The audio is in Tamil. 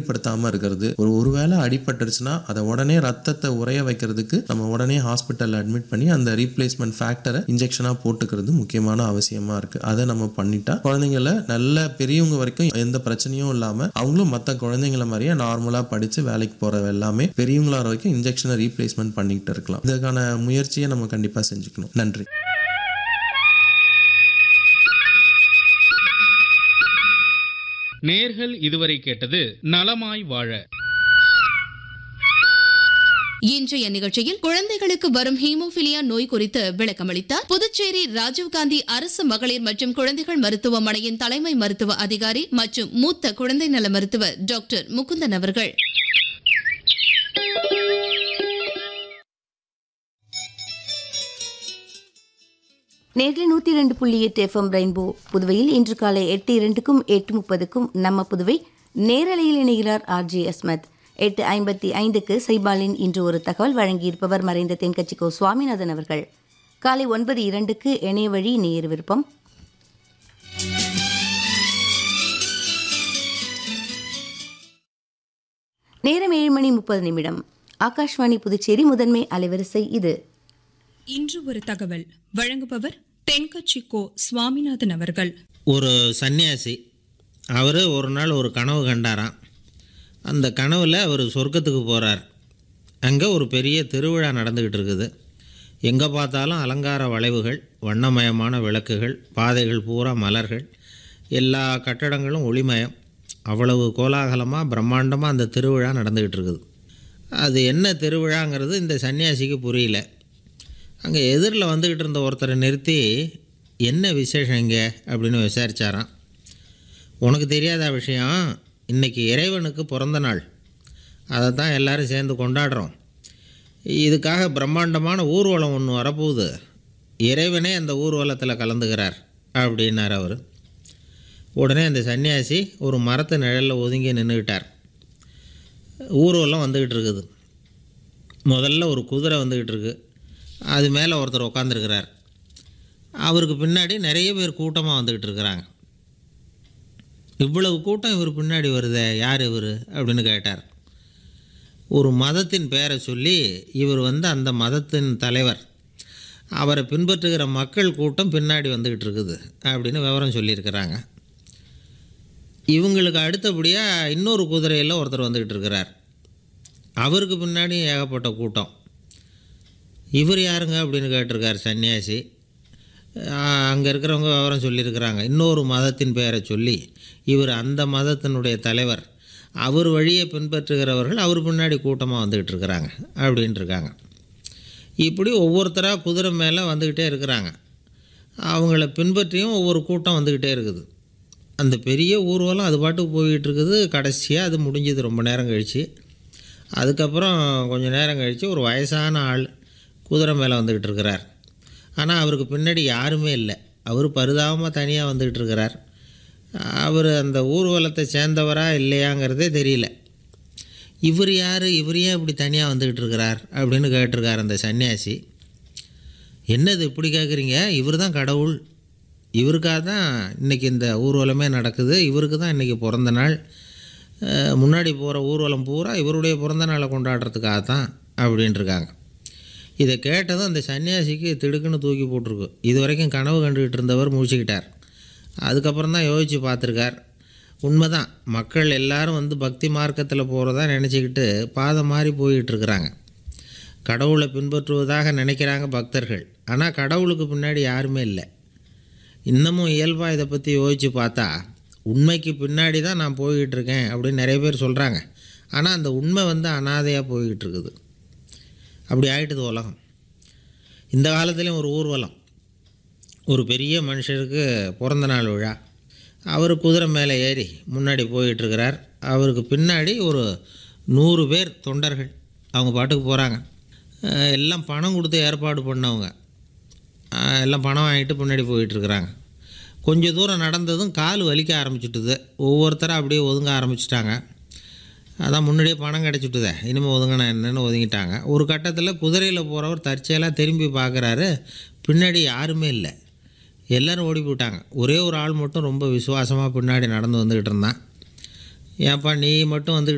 வெளிப்படுத்தாம இருக்கிறது ஒரு ஒருவேளை அடிபட்டுருச்சுன்னா அதை உடனே ரத்தத்தை உறைய வைக்கிறதுக்கு நம்ம உடனே ஹாஸ்பிட்டல் அட்மிட் பண்ணி அந்த ரீப்ளேஸ்மெண்ட் ஃபேக்டரை இன்ஜெக்ஷனா போட்டுக்கிறது முக்கியமான அவசியமா இருக்கு அதை நம்ம பண்ணிட்டா குழந்தைங்கள நல்ல பெரியவங்க வரைக்கும் எந்த பிரச்சனையும் இல்லாம அவங்களும் மற்ற குழந்தைங்கள மாதிரியே நார்மலா படிச்சு வேலைக்கு போற எல்லாமே பெரியவங்களா வரைக்கும் இன்ஜெக்ஷனை ரீப்ளேஸ்மெண்ட் பண்ணிக்கிட்டு இருக்கலாம் இதுக்கான முயற்சியை நம்ம கண்டிப்பா செஞ்சுக்கணும் நன்றி நேர்கள் இதுவரை கேட்டது நலமாய் வாழ இன்றைய நிகழ்ச்சியில் குழந்தைகளுக்கு வரும் ஹீமோபிலியா நோய் குறித்து விளக்கமளித்தார் புதுச்சேரி ராஜீவ்காந்தி அரசு மகளிர் மற்றும் குழந்தைகள் மருத்துவமனையின் தலைமை மருத்துவ அதிகாரி மற்றும் மூத்த குழந்தை நல மருத்துவர் டாக்டர் முகுந்தன் அவர்கள் நேரில் நூற்றி ரெண்டு புள்ளி எட்டு எஃப்எம் ரெயின்போ புதுவையில் இன்று காலை எட்டு இரண்டுக்கும் எட்டு முப்பதுக்கும் நம்ம புதுவை நேரலையில் இணைகிறார் ஆர்ஜி அஸ்மத் எட்டு ஐம்பத்தி ஐந்துக்கு சைபாலின் இன்று ஒரு தகவல் வழங்கியிருப்பவர் மறைந்த தென்கட்சிக்கோ சுவாமிநாதன் அவர்கள் காலை ஒன்பது இரண்டுக்கு இணைய வழி நேர் விருப்பம் நேரம் ஏழு மணி முப்பது நிமிடம் ஆகாஷ்வாணி புதுச்சேரி முதன்மை அலைவரிசை இது இன்று ஒரு தகவல் வழங்குபவர் தென்கட்சி கோ சுவாமிநாதன் அவர்கள் ஒரு சன்னியாசி அவர் ஒரு நாள் ஒரு கனவு கண்டாராம் அந்த கனவில் அவர் சொர்க்கத்துக்கு போகிறார் அங்கே ஒரு பெரிய திருவிழா நடந்துக்கிட்டு இருக்குது எங்கே பார்த்தாலும் அலங்கார வளைவுகள் வண்ணமயமான விளக்குகள் பாதைகள் பூரா மலர்கள் எல்லா கட்டடங்களும் ஒளிமயம் அவ்வளவு கோலாகலமாக பிரம்மாண்டமாக அந்த திருவிழா நடந்துக்கிட்டு இருக்குது அது என்ன திருவிழாங்கிறது இந்த சன்னியாசிக்கு புரியல அங்கே எதிரில் வந்துக்கிட்டு இருந்த ஒருத்தரை நிறுத்தி என்ன விசேஷம் இங்கே அப்படின்னு விசாரிச்சாராம் உனக்கு தெரியாத விஷயம் இன்றைக்கி இறைவனுக்கு பிறந்த நாள் அதை தான் எல்லோரும் சேர்ந்து கொண்டாடுறோம் இதுக்காக பிரம்மாண்டமான ஊர்வலம் ஒன்று வரப்போகுது இறைவனே அந்த ஊர்வலத்தில் கலந்துக்கிறார் அப்படின்னார் அவர் உடனே அந்த சன்னியாசி ஒரு மரத்து நிழலில் ஒதுங்கி நின்றுக்கிட்டார் ஊர்வலம் வந்துக்கிட்டு இருக்குது முதல்ல ஒரு குதிரை வந்துக்கிட்டு இருக்கு அது மேலே ஒருத்தர் உட்காந்துருக்கிறார் அவருக்கு பின்னாடி நிறைய பேர் கூட்டமாக வந்துக்கிட்டு இருக்கிறாங்க இவ்வளவு கூட்டம் இவர் பின்னாடி வருதே யார் இவர் அப்படின்னு கேட்டார் ஒரு மதத்தின் பெயரை சொல்லி இவர் வந்து அந்த மதத்தின் தலைவர் அவரை பின்பற்றுகிற மக்கள் கூட்டம் பின்னாடி வந்துக்கிட்டு இருக்குது அப்படின்னு விவரம் சொல்லியிருக்கிறாங்க இவங்களுக்கு அடுத்தபடியாக இன்னொரு குதிரையில் ஒருத்தர் வந்துக்கிட்டு இருக்கிறார் அவருக்கு பின்னாடி ஏகப்பட்ட கூட்டம் இவர் யாருங்க அப்படின்னு கேட்டிருக்கார் சன்னியாசி அங்கே இருக்கிறவங்க விவரம் சொல்லியிருக்கிறாங்க இன்னொரு மதத்தின் பெயரை சொல்லி இவர் அந்த மதத்தினுடைய தலைவர் அவர் வழியை பின்பற்றுகிறவர்கள் அவர் பின்னாடி கூட்டமாக வந்துக்கிட்டு இருக்கிறாங்க அப்படின்ட்டு இருக்காங்க இப்படி ஒவ்வொருத்தராக குதிரை மேலே வந்துக்கிட்டே இருக்கிறாங்க அவங்கள பின்பற்றியும் ஒவ்வொரு கூட்டம் வந்துக்கிட்டே இருக்குது அந்த பெரிய ஊர்வலம் அது பாட்டுக்கு போய்கிட்டு இருக்குது கடைசியாக அது முடிஞ்சது ரொம்ப நேரம் கழித்து அதுக்கப்புறம் கொஞ்சம் நேரம் கழித்து ஒரு வயசான ஆள் குதிரை மேலே வந்துக்கிட்டு இருக்கிறார் ஆனால் அவருக்கு பின்னாடி யாருமே இல்லை அவர் பரிதாபமாக தனியாக வந்துக்கிட்டு இருக்கிறார் அவர் அந்த ஊர்வலத்தை சேர்ந்தவரா இல்லையாங்கிறதே தெரியல இவர் யார் இவர் ஏன் இப்படி தனியாக வந்துக்கிட்டு இருக்கிறார் அப்படின்னு கேட்டிருக்கார் அந்த சன்னியாசி என்னது இப்படி கேட்குறீங்க இவர் தான் கடவுள் இவருக்காக தான் இன்றைக்கி இந்த ஊர்வலமே நடக்குது இவருக்கு தான் இன்றைக்கி பிறந்த நாள் அஹ், முன்னாடி போகிற ஊர்வலம் பூரா இவருடைய பிறந்த நாளை கொண்டாடுறதுக்காக தான் அப்படின்ட்டுருக்காங்க இதை கேட்டதும் அந்த சன்னியாசிக்கு திடுக்குன்னு தூக்கி போட்டிருக்கு இது வரைக்கும் கனவு கண்டுக்கிட்டு இருந்தவர் மூழ்கிக்கிட்டார் அதுக்கப்புறம் தான் யோசித்து பார்த்துருக்கார் உண்மைதான் மக்கள் எல்லாரும் வந்து பக்தி மார்க்கத்தில் போகிறதா நினச்சிக்கிட்டு பாதை மாறி போயிட்டு இருக்கிறாங்க கடவுளை பின்பற்றுவதாக நினைக்கிறாங்க பக்தர்கள் ஆனால் கடவுளுக்கு பின்னாடி யாருமே இல்லை இன்னமும் இயல்பாக இதை பற்றி யோசித்து பார்த்தா உண்மைக்கு பின்னாடி தான் நான் போய்கிட்டு இருக்கேன் அப்படின்னு நிறைய பேர் சொல்கிறாங்க ஆனால் அந்த உண்மை வந்து அனாதையாக போய்கிட்டு இருக்குது அப்படி ஆயிட்டுது உலகம் இந்த காலத்துலேயும் ஒரு ஊர்வலம் ஒரு பெரிய மனுஷருக்கு பிறந்த நாள் விழா அவர் குதிரை மேலே ஏறி முன்னாடி போயிட்டுருக்கிறார் அவருக்கு பின்னாடி ஒரு நூறு பேர் தொண்டர்கள் அவங்க பாட்டுக்கு போகிறாங்க எல்லாம் பணம் கொடுத்து ஏற்பாடு பண்ணவங்க அஹ் எல்லாம் பணம் வாங்கிட்டு பின்னாடி போயிட்டுருக்குறாங்க கொஞ்சம் தூரம் நடந்ததும் கால் வலிக்க ஆரம்பிச்சுட்டுது ஒவ்வொருத்தரும் அப்படியே ஒதுங்க ஆரம்பிச்சிட்டாங்க அதான் முன்னாடியே பணம் கிடச்சிட்டுதே இனிமேல் ஒதுங்கினா என்னன்னு ஒதுங்கிட்டாங்க ஒரு கட்டத்தில் குதிரையில் போகிறவர் தற்செயலாக திரும்பி பார்க்குறாரு பின்னாடி யாருமே இல்லை எல்லோரும் ஓடி போயிட்டாங்க ஒரே ஒரு ஆள் மட்டும் ரொம்ப விசுவாசமாக பின்னாடி நடந்து வந்துக்கிட்டு இருந்தான் ஏன்ப்பா நீ மட்டும் வந்துக்கிட்டு